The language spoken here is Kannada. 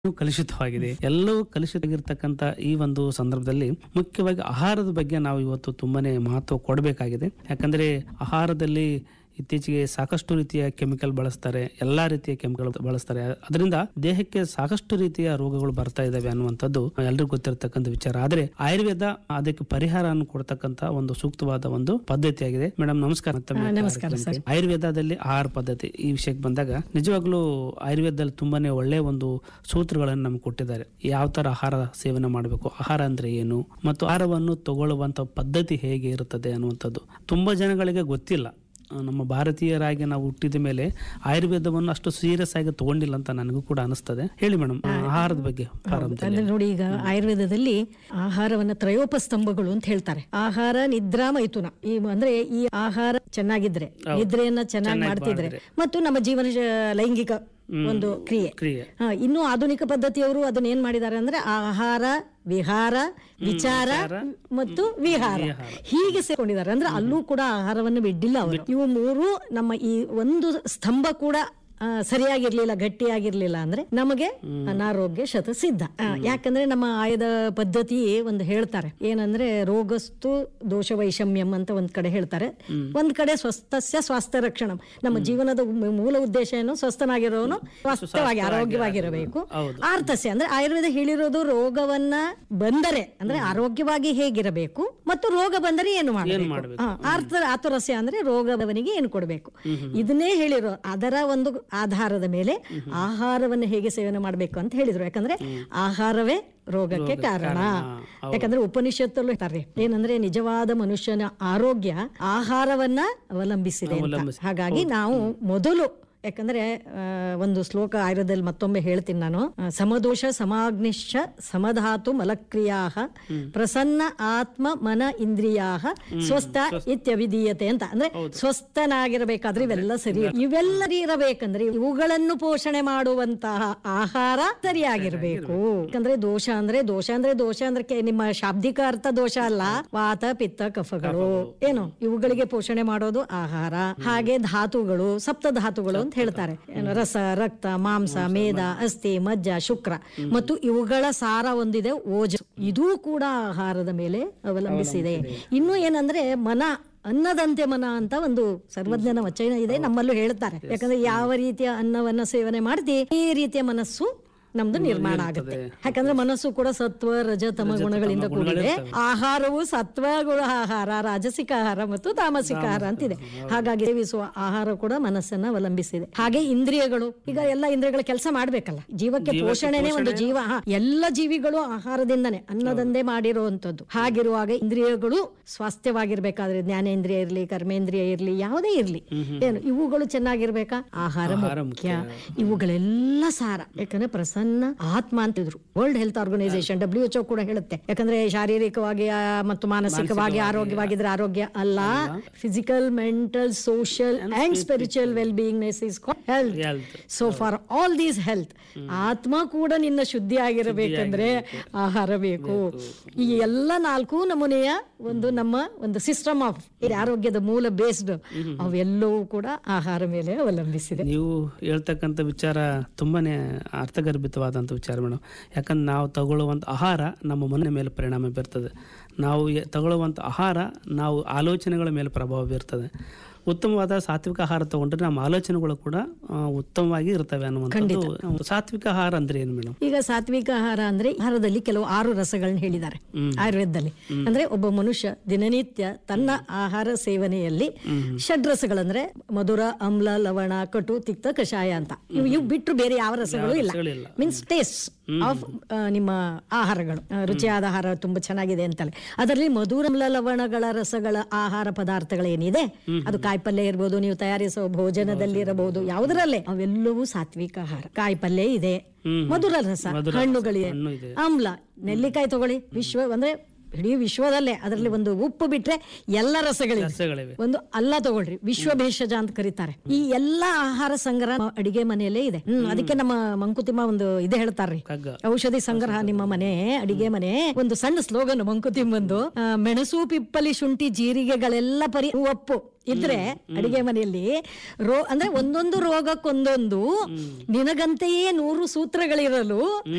ಕಲುಷಿತವಾಗಿದೆ ಎಲ್ಲವೂ ಕಲುಷಿತವಾಗಿರ್ತಕ್ಕಂಥ ಈ ಒಂದು ಸಂದರ್ಭದಲ್ಲಿ ಮುಖ್ಯವಾಗಿ ಆಹಾರದ ಬಗ್ಗೆ ನಾವು ಇವತ್ತು ತುಂಬಾನೇ ಮಹತ್ವ ಕೊಡಬೇಕಾಗಿದೆ ಯಾಕಂದ್ರೆ ಆಹಾರದಲ್ಲಿ ಇತ್ತೀಚೆಗೆ ಸಾಕಷ್ಟು ರೀತಿಯ ಕೆಮಿಕಲ್ ಬಳಸ್ತಾರೆ ಎಲ್ಲಾ ರೀತಿಯ ಕೆಮಿಕಲ್ ಬಳಸ್ತಾರೆ ಅದರಿಂದ ದೇಹಕ್ಕೆ ಸಾಕಷ್ಟು ರೀತಿಯ ರೋಗಗಳು ಬರ್ತಾ ಇದಾವೆ ಅನ್ನುವಂಥದ್ದು ಎಲ್ರಿಗೂ ಗೊತ್ತಿರತಕ್ಕಂಥ ವಿಚಾರ ಆದ್ರೆ ಆಯುರ್ವೇದ ಅದಕ್ಕೆ ಪರಿಹಾರವನ್ನು ಕೊಡ್ತಕ್ಕಂತ ಒಂದು ಸೂಕ್ತವಾದ ಒಂದು ಪದ್ಧತಿಯಾಗಿದೆ ಮೇಡಮ್ ನಮಸ್ಕಾರ ಮತ್ತೊಮ್ಮೆ ಹಾ, ನಮಸ್ಕಾರ ಕಾರ್ಯಕ್ರಮಕ್ಕೆ. ಆಯುರ್ವೇದದಲ್ಲಿ ಆಹಾರ ಪದ್ಧತಿ ಈ ವಿಷಯಕ್ಕೆ ಬಂದಾಗ ನಿಜವಾಗ್ಲೂ ಆಯುರ್ವೇದದಲ್ಲಿ ತುಂಬಾನೇ ಒಳ್ಳೆ ಒಂದು ಸೂತ್ರಗಳನ್ನು ನಮ್ಗೆ ಕೊಟ್ಟಿದ್ದಾರೆ ಯಾವ ತರ ಆಹಾರ ಸೇವನೆ ಮಾಡಬೇಕು ಆಹಾರ ಅಂದ್ರೆ ಏನು ಮತ್ತು ಆಹಾರವನ್ನು ತಗೊಳ್ಳುವಂತ ಪದ್ಧತಿ ಹೇಗೆ ಇರುತ್ತದೆ ಅನ್ನುವಂಥದ್ದು ತುಂಬಾ ಜನಗಳಿಗೆ ಗೊತ್ತಿಲ್ಲ ಆ, ನಮ್ಮ ಭಾರತೀಯರಾಗಿ ನಾವು ಹುಟ್ಟಿದ ಮೇಲೆ ಆಯುರ್ವೇದವನ್ನು ಅಷ್ಟು ಸೀರಿಯಸ್ ಆಗಿ ತಗೊಂಡಿಲ್ಲ ಅಂತ ನನಗೂ ಕೂಡ ಅನಿಸ್ತದೆ ಹೇಳಿ ಮೇಡಮ್ ಆಹಾರದ ಬಗ್ಗೆ ಪ್ರಾರಂಭದಲ್ಲಿ ಅಂದ್ರೆ ನೋಡಿ ಈಗ ಆಯುರ್ವೇದದಲ್ಲಿ ಆಹಾರವನ್ನ ತ್ರಯೋಪಸ್ತಂಭಗಳು ಅಂತ ಹೇಳ್ತಾರೆ ಆಹಾರ ನಿದ್ರಾ ಮೈಥುನ ಈ ಅಂದ್ರೆ ಈ ಆಹಾರ ಚೆನ್ನಾಗಿದ್ರೆ ನಿದ್ರೆಯನ್ನ ಚೆನ್ನಾಗಿ ಮಾಡ್ತಿದ್ರೆ ಮತ್ತು ನಮ್ಮ ಜೀವನ ಶ- ಲೈಂಗಿಕ ಒಂದು ಕ್ರಿಯೆ ಕ್ರಿಯೆ ಹಾ, ಇನ್ನು ಆಧುನಿಕ ಪದ್ಧತಿಯವರು ಅದನ್ನ ಏನ್ ಮಾಡಿದ್ದಾರೆ ಅಂದ್ರೆ ಆಹಾರ ವಿಹಾರ ವಿಚಾರ ಮತ್ತು ವಿಹಾರ ಹೀಗೆ ಸೇರ್ಕೊಂಡಿದ್ದಾರೆ ಅಂದ್ರೆ ಅಲ್ಲೂ ಕೂಡ ಆಹಾರವನ್ನು ಬಿಡ್ಡಿಲ್ಲ ಅವರು ಇವು ಮೂರು ನಮ್ಮ ಈ ಒಂದು ಸ್ತಂಭ ಕೂಡ ಆ, ಸರಿಯಾಗಿರ್ಲಿಲ್ಲ ಗಟ್ಟಿಯಾಗಿರ್ಲಿಲ್ಲ ಅಂದ್ರೆ ನಮಗೆ ಅನಾರೋಗ್ಯ ಶತಸಿದ್ಧ ಆ, ಯಾಕಂದ್ರೆ ನಮ್ಮ ಆಯದ ಪದ್ಧತಿ ಒಂದು ಹೇಳ್ತಾರೆ ಏನಂದ್ರೆ ರೋಗಸ್ತು ದೋಷ ವೈಷಮ್ಯಂ ಅಂತ ಒಂದ್ ಕಡೆ ಹೇಳ್ತಾರೆ ಒಂದ್ ಕಡೆ ಸ್ವಸ್ಥಸ್ಯ ಸ್ವಾಸ್ಥ್ಯ ರಕ್ಷಣಂ ನಮ್ಮ ಜೀವನದ ಮೂ- ಮೂಲ ಉದ್ದೇಶ ಏನು ಸ್ವಸ್ಥನಾಗಿರೋನು ಸ್ವಾಸ್ಥ್ಯವಾಗಿ ಆರೋಗ್ಯವಾಗಿರಬೇಕು ಆರ್ತಸ್ಯ ಅಂದ್ರೆ ಆಯುರ್ವೇದ ಹೇಳಿರೋದು ರೋಗವನ್ನ ಬಂದರೆ ಅಂದ್ರೆ ಆರೋಗ್ಯವಾಗಿ ಹೇಗಿರಬೇಕು ಮತ್ತು ರೋಗ ಬಂದರೆ ಏನು ಮಾಡಬೇಕು ಹಾ, ಆರ್ಥ ಆತುರಸ್ಯ ಅಂದ್ರೆ ರೋಗದವನಿಗೆ ಏನು ಕೊಡಬೇಕು ಇದನ್ನೇ ಹೇಳಿರೋ ಅದರ ಒಂದು ಆಧಾರದ ಮೇಲೆ ಆಹಾರವನ್ನು ಹೇಗೆ ಸೇವನೆ ಮಾಡಬೇಕು ಅಂತ ಹೇಳಿದ್ರು ಯಾಕಂದ್ರೆ ಆಹಾರವೇ ರೋಗಕ್ಕೆ ಕಾರಣ ಯಾಕಂದ್ರೆ ಉಪನಿಷತ್ತಲ್ಲೂ ಹೇಳ್ತಾರೆ ಏನಂದ್ರೆ ನಿಜವಾದ ಮನುಷ್ಯನ ಆರೋಗ್ಯ ಆಹಾರವನ್ನ ಅವಲಂಬಿಸಿದೆ ಅಂತ ಹಾಗಾಗಿ ನಾವು ಮೊದಲು ಯಾಕಂದ್ರೆ ಆ, ಒಂದು ಶ್ಲೋಕ ಆಯುರ್ವೇದದಲ್ಲಿ ಮತ್ತೊಮ್ಮೆ ಹೇಳ್ತೀನಿ ನಾನು ಆ, ಸಮದೋಷ ಸಮಾಗ್ನಿಶ್ಚ ಸಮಧಾತು ಮಲಕ್ರಿಯಾ ಪ್ರಸನ್ನ ಆತ್ಮ ಮನ ಇಂದ್ರಿಯಾ ಸ್ವಸ್ಥ ಇತ್ಯವಿಧೀಯತೆ ಅಂತ ಅಂದ್ರೆ ಸ್ವಸ್ಥನಾಗಿರಬೇಕಾದ್ರೆ ಇವೆಲ್ಲ ಸರಿ ಇವೆಲ್ಲ ಇರಬೇಕಂದ್ರೆ ಇವುಗಳನ್ನು ಪೋಷಣೆ ಮಾಡುವಂತಹ ಆಹಾರ ಸರಿಯಾಗಿರ್ಬೇಕು ಯಾಕಂದ್ರೆ ದೋಷ ಅಂದ್ರೆ ದೋಷ ಅಂದ್ರೆ ದೋಷ ಅಂದ್ರೆ ಕೆ- ನಿಮ್ಮ ಶಾಬ್ದಿಕ ಅರ್ಥ ದೋಷ ಅಲ್ಲ ವಾತ ಪಿತ್ತ ಕಫಗಳು ಏನು ಇವುಗಳಿಗೆ ಪೋಷಣೆ ಮಾಡೋದು ಆಹಾರ ಹಾಗೆ ಧಾತುಗಳು ಸಪ್ತ ಧಾತುಗಳು ಅಂತ ಹೇಳ್ತಾರೆ ಏನು ರಸ ರಕ್ತ ಮಾಂಸ ಮೇದ ಅಸ್ಥಿ ಮಜ್ಜ ಶುಕ್ರ ಮತ್ತು ಇವುಗಳ ಸಾರ ಒಂದಿದೆ ಓಜ ಇದೂ ಕೂಡ ಆಹಾರದ ಮೇಲೆ ಅವಲಂಬಿಸಿದೆ ಇನ್ನು ಏನಂದ್ರೆ ಮನ ಅನ್ನದಂತೆ ಮನ ಅಂತ ಒಂದು ಸರ್ವಜ್ಞನ ವಚನ ಇದೆ ನಮ್ಮಲ್ಲೂ ಹೇಳ್ತಾರೆ ಯಾಕಂದ್ರೆ ಯಾವ ರೀತಿಯ ಅನ್ನವನ್ನ ಸೇವನೆ ಮಾಡ್ತಿ ಈ ರೀತಿಯ ಮನಸ್ಸು ನಮ್ದು ನಿರ್ಮಾಣ ಆಗುತ್ತೆ ಯಾಕಂದ್ರೆ ಮನಸ್ಸು ಕೂಡ ಸತ್ವ ರಜ ತಮ ಗುಣಗಳಿಂದ ಕೂಡಿದೆ ಆಹಾರವು ಸತ್ವ ಗುಣ ಆಹಾರ ರಾಜಸಿಕ ಆಹಾರ ಮತ್ತು ತಾಮಸಿಕ ಆಹಾರ ಅಂತಿದೆ ಹಾಗಾಗಿ ಸೇವಿಸುವ ಆಹಾರ ಕೂಡ ಮನಸ್ಸನ್ನ ಅವಲಂಬಿಸಿದೆ ಹಾಗೆ ಇಂದ್ರಿಯಗಳು ಈಗ ಎಲ್ಲ ಇಂದ್ರಿಯಗಳ ಕೆಲಸ ಮಾಡ್ಬೇಕಲ್ಲ ಜೀವಕ್ಕೆ ಪೋಷಣೆನೇ ಒಂದು ಜೀವ ಹಾ, ಎಲ್ಲ ಜೀವಿಗಳು ಆಹಾರದಿಂದನೇ ಅನ್ನದಂದೇ ಮಾಡಿರುವಂತದ್ದು ಹಾಗಿರುವಾಗ ಇಂದ್ರಿಯಗಳು ಸ್ವಾಸ್ಥ್ಯವಾಗಿರ್ಬೇಕಾದ್ರೆ ಜ್ಞಾನೇಂದ್ರಿಯ ಇರ್ಲಿ ಕರ್ಮೇಂದ್ರಿಯ ಇರ್ಲಿ ಯಾವುದೇ ಇರ್ಲಿ ಏನು ಇವುಗಳು ಚೆನ್ನಾಗಿರ್ಬೇಕಾ ಆಹಾರ ಮುಖ್ಯ ಇವುಗಳೆಲ್ಲ ಸಾರ ಯಾಕಂದ್ರೆ ಪ್ರಸನ್ನ ಆತ್ಮ ಅಂತಿದ್ರು world health organization W H ಕೂಡ ಹೇಳುತ್ತೆ ಯಾಕಂದ್ರೆ ಶಾರೀರಿಕವಾಗಿ ಆ, ಮತ್ತು ಮಾನಸಿಕವಾಗಿ ಆರೋಗ್ಯವಾಗಿದ್ರೆ ಆರೋಗ್ಯ ಅಲ್ಲ physical mental social and spiritual well beingness is health Health. So for all these health ಆತ್ಮ ಕೂಡ ನಿನ್ನ ಶುದ್ಧಿ ಆಗಿರಬೇಕಂದ್ರೆ ಆಹಾರ ಬೇಕು ಈ ಎಲ್ಲ ನಾಲ್ಕು ನಮೂನೆಯ ಒಂದು ನಮ್ಮ ಒಂದು ಸಿಸ್ಟಮ್ ಆಫ್ ಆರೋಗ್ಯದ ಮೂಲ ಬೇಸ್ಡ್ ಅವೆಲ್ಲವೂ ಕೂಡ ಆಹಾರ ಮೇಲೆ ಅವಲಂಬಿಸಿದೆ ನೀವು ಹೇಳ್ತಕ್ಕಂಥ ವಿಚಾರ ತುಂಬಾನೇ ಅರ್ಥಗರ್ಭಿತವಾದಂಥ ವಿಚಾರ ಮೇಡಮ್ ಯಾಕಂದ್ರೆ ನಾವು ತಗೊಳ್ಳುವಂಥ ಆಹಾರ ನಮ್ಮ ಮನೆ ಮೇಲೆ ಪರಿಣಾಮ ಬೀರ್ತದೆ ನಾವು ಎ- ತಗೊಳ್ಳುವಂಥ ಆಹಾರ ನಾವು ಆಲೋಚನೆಗಳ ಮೇಲೆ ಪ್ರಭಾವ ಬೀರ್ತದೆ ಉತ್ತಮವಾದ ಸಾತ್ವಿಕ ಆಹಾರ ತಗೊಂಡ್ರೆ ನಮ್ಮ ಆಲೋಚನೆಗಳು ಕೂಡ ಆ, ಉತ್ತಮವಾಗಿ ಇರ್ತವೆ ಅನ್ನುವಂಥದ್ದು ಸಾತ್ವಿಕ ಆಹಾರ ಅಂದ್ರೆ ಏನು ಮೇಡಮ್ ಈಗ ಸಾತ್ವಿಕ ಆಹಾರ ಅಂದ್ರೆ ಆಹಾರದಲ್ಲಿ ಕೆಲವು ಆರು ರಸಗಳನ್ನ ಹೇಳಿದ್ದಾರೆ ಆಯುರ್ವೇದದಲ್ಲಿ ಅಂದ್ರೆ ಒಬ್ಬ ಮನುಷ್ಯ ದಿನನಿತ್ಯ ತನ್ನ ಆಹಾರ ಸೇವನೆಯಲ್ಲಿ ಷಡ್ರಸಗಳಂದ್ರೆ ಮಧುರ ಅಮ್ಲ ಲವಣ ಕಟು ತಿಕ್ತ ಕಷಾಯ ಅಂತ ಇವು ಇವು ಬಿಟ್ಟರು ಬೇರೆ ಯಾವ ರಸಗಳು ಇಲ್ಲ ರಸಗಳಿಲ್ಲ. ಮೀನ್ಸ್ ಟೇಸ್ಟ್ ಆಫ್ ನಿಮ್ಮ ಆಹಾರಗಳು ಆ, ರುಚಿಯಾದ ಆಹಾರ ತುಂಬಾ ಚೆನ್ನಾಗಿದೆ ಅಂತಲೇ ಅದರಲ್ಲಿ ಮಧುರ ಅಮ್ಲ ಲವಣಗಳ ರಸಗಳ ಆಹಾರ ಪದಾರ್ಥಗಳೇನಿದೆ ಅದು ಕಾಯಿಪಲ್ಯ ಇರ್ಬೋದು ನೀವು ತಯಾರಿಸುವ ಭೋಜನದಲ್ಲಿ ಇರಬಹುದು ಯಾವುದರಲ್ಲೇ ಅವೆಲ್ಲವೂ ಸಾತ್ವಿಕ ಆಹಾರ ಕಾಯಿಪಲ್ಯ ಇದೆ ಮಧುರ ರಸ ಹಣ್ಣುಗಳಿದೆ ಹಣ್ಣು ಇದೆ ಆಮ್ಲ ನೆಲ್ಲಿಕಾಯಿ ತಗೊಳ್ಳಿ ವಿಶ್ವ ಅಂದ್ರೆ ಇಡೀ ವಿಶ್ವದಲ್ಲೇ ಅದರಲ್ಲಿ ಒಂದು ಉಪ್ಪು ಬಿಟ್ರೆ ಎಲ್ಲ ರಸಗಳಿವೆ ರಸಗಳಿವೆ ಒಂದು ಅಲ್ಲ ತಗೊಳ್ರಿ ವಿಶ್ವ ಭೇಷಜ ಅಂತ ಕರೀತಾರೆ ಈ ಎಲ್ಲಾ ಆಹಾರ ಸಂಗ್ರಹ ನಮ್ಮ ಅಡಿಗೆ ಮನೆಯಲ್ಲೇ ಇದೆ ಹ್ಮ್ ಅದಕ್ಕೆ ನಮ್ಮ ಮಂಕುತಿಮ್ಮ ಒಂದು ಇದೆ ಹೇಳ್ತಾರ್ರಿ ಕಗ್ಗ ಔಷಧಿ ಸಂಗ್ರಹ ನಿಮ್ಮ ಮನೆ ಅಡಿಗೆ ಮನೆ ಒಂದು ಸಣ್ಣ ಸ್ಲೋಗನ್ ಮಂಕುತಿಮ್ಮಂದು ಆ, ಮೆಣಸು ಪಿಪ್ಪಲಿ ಶುಂಠಿ ಜೀರಿಗೆಗಳೆಲ್ಲ ಪರಿ ಒಪ್ಪು ಇದ್ರೆ ಅಡಿಗೆ ಮನೆಯಲ್ಲಿ ರೋ ಅಂದ್ರೆ ಒಂದೊಂದು ರೋಗಕ್ಕೊಂದೊಂದು ನಿನಗಂತೆಯೇ ನೂರು ಸೂತ್ರಗಳಿರಲು